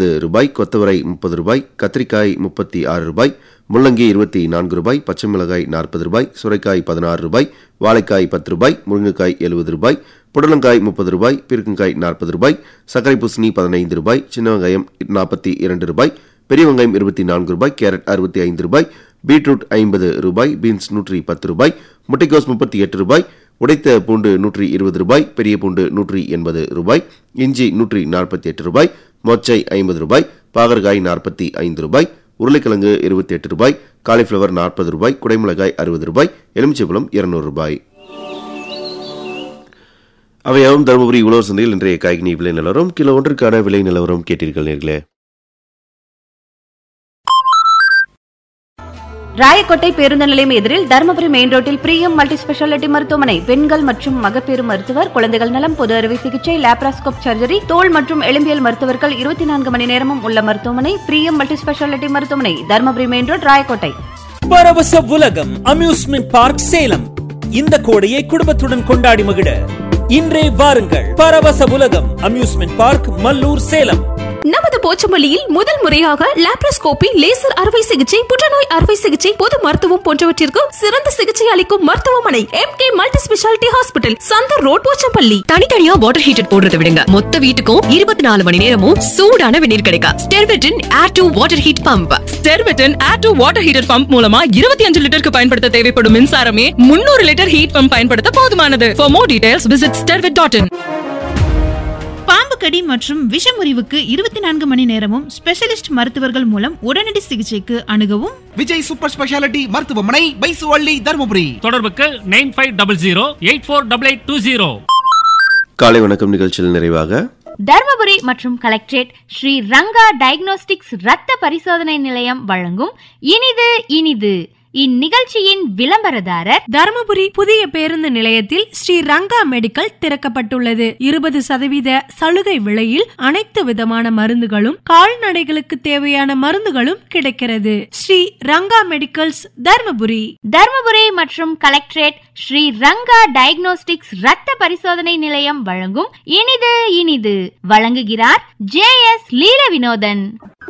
ரூபாய் கொத்தவரை முப்பது ரூபாய் கத்திரிக்காய் முப்பத்தி ஆறு ரூபாய் முள்ளங்கி இருபத்தி நான்கு ரூபாய் பச்சை மிளகாய் நாற்பது ரூபாய் சுரைக்காய் பதினாறு ரூபாய் வாழைக்காய் பத்து ரூபாய் முருங்கைக்காய் எழுபது ரூபாய் புடலங்காய் முப்பது ரூபாய் பீர்க்கங்காய் நாற்பது ரூபாய் சர்க்கரை பூசணி பதினைந்து ரூபாய் சின்ன வெங்காயம் நாற்பத்தி இரண்டு ரூபாய் பெரிய வெங்காயம் இருபத்தி நான்கு ரூபாய் கேரட் அறுபத்தி ஐந்து ரூபாய் பீட்ரூட் ஐம்பது ரூபாய் பீன்ஸ் நூற்றி பத்து ரூபாய் முட்டைக்கோஸ் முப்பத்தி எட்டு ரூபாய் உடைத்த பூண்டு நூற்றி இருபது ரூபாய் பெரிய பூண்டு நூற்றி எண்பது ரூபாய் இஞ்சி நூற்றி நாற்பத்தி எட்டு ரூபாய் மொச்சை ஐம்பது ரூபாய் பாகற்காய் நாற்பத்தி ஐந்து ரூபாய் உருளைக்கிழங்கு இருபத்தி எட்டு ரூபாய் காலிஃப்ளவர் நாற்பது ரூபாய் குடைமிளகாய் அறுபது ரூபாய் எலுமிச்சைப்பழம் இருநூறு ரூபாய் அவையாவும் தருமபுரி உழவர் சந்தையில் இன்றைய காய்கனி விலை நிலவரம் கிலோ ஒன்றுக்கான விலை நிலவரம் கேட்டீர்கள் நேர்களே ராயக்கோட்டை பேருந்து நிலையம் எதிரில் தருமபுரி மெயின் ரோட்டில் பிரியம் மல்டி ஸ்பெஷாலிட்டி மருத்துவமனை பெண்கள் மற்றும் மகப்பேறு மருத்துவர் குழந்தைகள் நலம் பொது அறுவை சிகிச்சை லேப்ராஸ்கோப் சர்ஜரி தோல் மற்றும் எலும்பியல் மருத்துவர்கள் இருபத்தி நான்கு மணி நேரமும் உள்ள மருத்துவமனை பிரியம் மல்டி ஸ்பெஷாலிட்டி மருத்துவமனை தருமபுரி மெயின் ரோட் ராயக்கோட்டை பரவச உலகம் அம்யூஸ்மெண்ட் பார்க் சேலம் இந்த கோடையை குடும்பத்துடன் கொண்டாடி மகிழ இன்றே வாருங்கள் பரவச உலகம் அம்யூஸ்மெண்ட் பார்க் மல்லூர் சேலம் நமது போச்சமல்லியில் முதல் முறையாக லாப்ரோஸ்கோபி லேசர் அறுவை சிகிச்சை புற்றுநோய் அறுவை சிகிச்சை பொது மருத்துவம் போன்றவற்றிற்கு சிறந்த சிகிச்சை அளிக்கும் மருத்துவமனை M K multi speciality hospital Chandar road Pochampalli தனித்தனியா வாட்டர் ஹீட்டர் போடுறத விடுங்க மொத்த வீட்டுக்கும் இருபத்தி நாலு மணி நேரமும் சூடான வெந்நீர் கிடைக்கும் ஸ்டெர்வெட்டின் air to water heat pump ஸ்டெர்வெட்டன் air to water heater pump மூலமா இருபத்தி அஞ்சு லிட்டருக்கு பயன்படுத்த தேவைப்படும் மின்சாரமே முன்னூறு லிட்டர் ஹீட் பம்ப் பயன்படுத்த போதுமானது for more details visit Sterwet dot in பாம்பு கடி மற்றும் விஷமுறிவுக்கு இருபத்தி நான்கு மணி நேரமும் ஸ்பெஷலிஸ்ட் மருத்துவர்கள் மூலம் உடனடி சிகிச்சைக்கு அணுகவும் விஜய் சூப்பர் ஸ்பெஷாலிட்டி மருத்துவமனை பைசுவள்ளி தருமபுரி தொடர்புக்கு nine five double zero eight four double eight two zero காலை வணக்கம் நிகழ்ச்சியில் நிறைவாக தர்மபுரி மற்றும் கலெக்டரேட் ஸ்ரீ ரங்கா டயக்னோஸ்டிக்ஸ் ரத்த பரிசோதனை நிலையம் வழங்கும் இனிது இனிது இந்நிகழ்ச்சியின் விளம்பரதாரர் தருமபுரி புதிய பேருந்து நிலையத்தில் ஸ்ரீ ரங்கா மெடிக்கல் திறக்கப்பட்டுள்ளது இருபது சதவீத சலுகை விலையில் அனைத்து விதமான மருந்துகளும் கால்நடைகளுக்கு தேவையான மருந்துகளும் கிடைக்கிறது ஸ்ரீ ரங்கா மெடிக்கல்ஸ் தர்மபுரி தர்மபுரி மற்றும் கலெக்டரேட் ஸ்ரீ ரங்கா டயக்னோஸ்டிக்ஸ் ரத்த பரிசோதனை நிலையம் வழங்கும் இனிது இனிது வழங்குகிறார் ஜே எஸ் லீல வினோதன்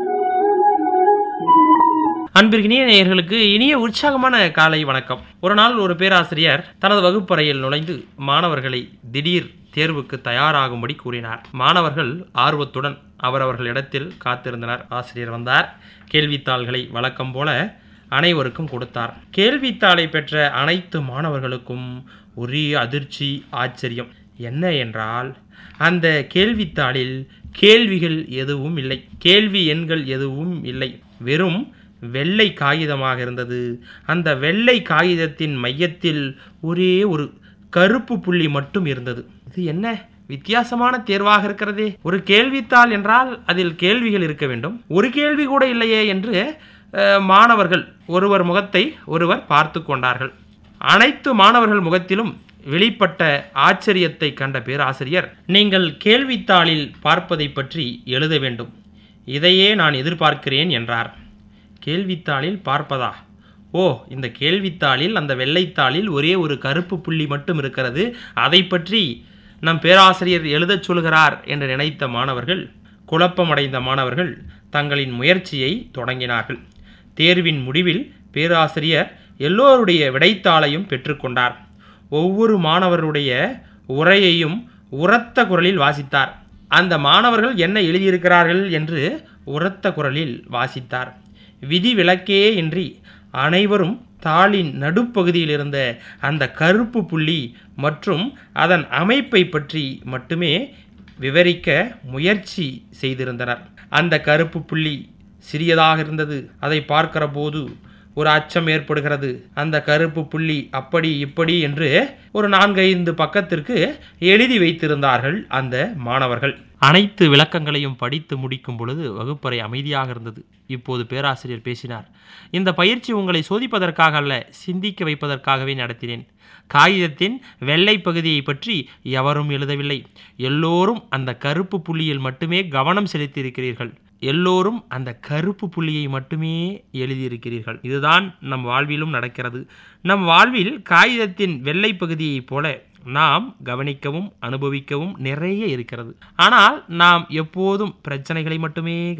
அன்பிற்கினிய நேயர்களுக்கு இனிய உற்சாகமான காலை வணக்கம் ஒரு நாள் ஒரு பேராசிரியர் தனது வகுப்பறையில் நுழைந்து மாணவர்களை திடீர் தேர்வுக்கு தயாராகும்படி கூறினார் மாணவர்கள் ஆர்வத்துடன் அவரவர்களிடத்தில் காத்திருந்தனர் ஆசிரியர் வந்தார் கேள்வித்தாள்களை வழக்கம் போல அனைவருக்கும் கொடுத்தார் கேள்வித்தாளை பெற்ற அனைத்து மாணவர்களுக்கும் ஒரே அதிர்ச்சி ஆச்சரியம் என்ன என்றால் அந்த கேள்வித்தாளில் கேள்விகள் எதுவும் இல்லை கேள்வி எண்கள் எதுவும் இல்லை வெறும் வெள்ளை காகிதமாக இருந்தது அந்த வெள்ளை காகிதத்தின் மையத்தில் ஒரே ஒரு கருப்பு புள்ளி மட்டும் இருந்தது இது என்ன வித்தியாசமான தேர்வாக இருக்கிறதே ஒரு கேள்வித்தாள் என்றால் அதில் கேள்விகள் இருக்க வேண்டும் ஒரு கேள்வி கூட இல்லையே என்று மாணவர்கள் ஒருவர் முகத்தை ஒருவர் பார்த்து கொண்டார்கள் அனைத்து மாணவர்கள் முகத்திலும் வெளிப்பட்ட ஆச்சரியத்தை கண்ட பேராசிரியர் நீங்கள் கேள்வித்தாளில் பார்ப்பதை பற்றி எழுத வேண்டும் இதையே நான் எதிர்பார்க்கிறேன் என்றார் கேள்வித்தாளில் பார்ப்பதா ஓ இந்த கேள்வித்தாளில் அந்த வெள்ளைத்தாளில் ஒரே ஒரு கருப்பு புள்ளி மட்டும் இருக்கிறது அதை பற்றி நம் பேராசிரியர் எழுதச் சொல்கிறார் என்று நினைத்த மாணவர்கள் குழப்பமடைந்த மாணவர்கள் தங்களின் முயற்சியை தொடங்கினார்கள் தேர்வின் முடிவில் பேராசிரியர் எல்லோருடைய விடைத்தாளையும் பெற்றுக்கொண்டார் ஒவ்வொரு மாணவருடைய உரையையும் உரத்த குரலில் வாசித்தார் அந்த மாணவர்கள் என்ன எழுதியிருக்கிறார்கள் என்று உரத்த குரலில் வாசித்தார் விதி விலக்கே இன்றி அனைவரும் தாளின் நடுப்பகுதியில் இருந்த அந்த கருப்பு புள்ளி மற்றும் அதன் அமைப்பை பற்றி மட்டுமே விவரிக்க முயற்சி செய்திருந்தனர் அந்த கருப்பு புள்ளி சிறியதாக இருந்தது அதை பார்க்கிற போது ஒரு அச்சம் ஏற்படுகிறது அந்த கருப்பு புள்ளி அப்படி இப்படி என்று ஒரு நான்கைந்து பக்கத்திற்கு எழுதி வைத்திருந்தார்கள் அந்த மாணவர்கள் அனைத்து விளக்கங்களையும் படித்து முடிக்கும் பொழுது வகுப்பறை அமைதியாக இருந்தது இப்போது பேராசிரியர் பேசினார் இந்த பயிற்சி உங்களை சோதிப்பதற்காக அல்ல சிந்திக்க வைப்பதற்காகவே நடத்தினேன் காகிதத்தின் வெள்ளை பகுதியை பற்றி எவரும் எழுதவில்லை எல்லோரும் அந்த கருப்பு புள்ளியில் மட்டுமே கவனம் செலுத்தியிருக்கிறீர்கள் எல்லோரும் அந்த கருப்பு புள்ளியை மட்டுமே எழுதியிருக்கிறீர்கள் இதுதான் நம் வாழ்விலும் நடக்கிறது நம் வாழ்வில் காகிதத்தின் வெள்ளை பகுதியைப் போல நாம் கவனிக்கவும் அனுபவிக்கவும் நிறைய இருக்கிறது ஆனால் நாம் எப்போதும் பிரச்சனைகளை மட்டுமே